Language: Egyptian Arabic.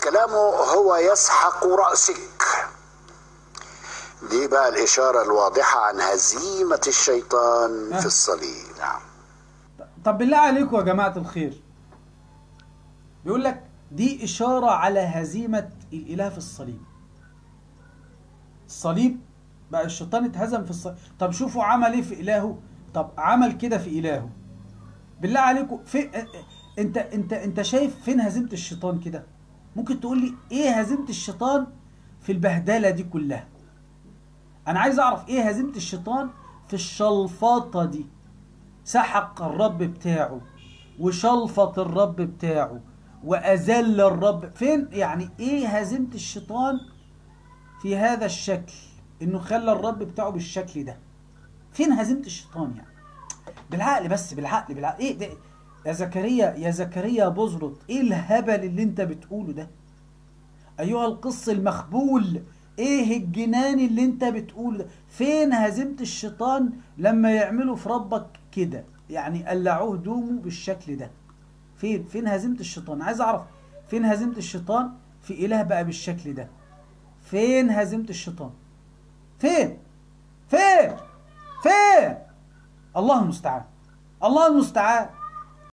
كلامه هو يسحق رأسك دي بقى الإشارة الواضحة عن هزيمة الشيطان في الصليب نعم طب بالله عليكم يا جماعة الخير بيقول لك دي إشارة على هزيمة الإله في الصليب الصليب بقى الشيطان اتهزم في الصليب طب شوفوا عمل ايه في إلهه طب عمل كده في إلهه بالله عليكم في انت انت انت شايف فين هزيمة الشيطان كده ممكن تقول لي ايه هزيمة الشيطان في البهدلة دي كلها انا عايز اعرف ايه هزيمة الشيطان في الشلفاطة دي سحق الرب بتاعه وشلفط الرب بتاعه وأذل الرب فين يعني ايه هزيمة الشيطان في هذا الشكل انه خلى الرب بتاعه بالشكل ده فين هزيمة الشيطان يعني بالعقل بس بالعقل بالعقل ايه ده يا زكريا يا زكريا بزرط ايه الهبل اللي انت بتقوله ده ايها القص المخبول ايه الجنان اللي انت بتقوله ده فين هزيمة الشيطان لما يعملوا في ربك كده يعني قلعوه هدومه بالشكل ده فين فين هزيمة الشيطان عايز اعرف فين هزيمة الشيطان في اله بقى بالشكل ده فين هزيمة الشيطان فين فين فين الله المستعان الله المستعان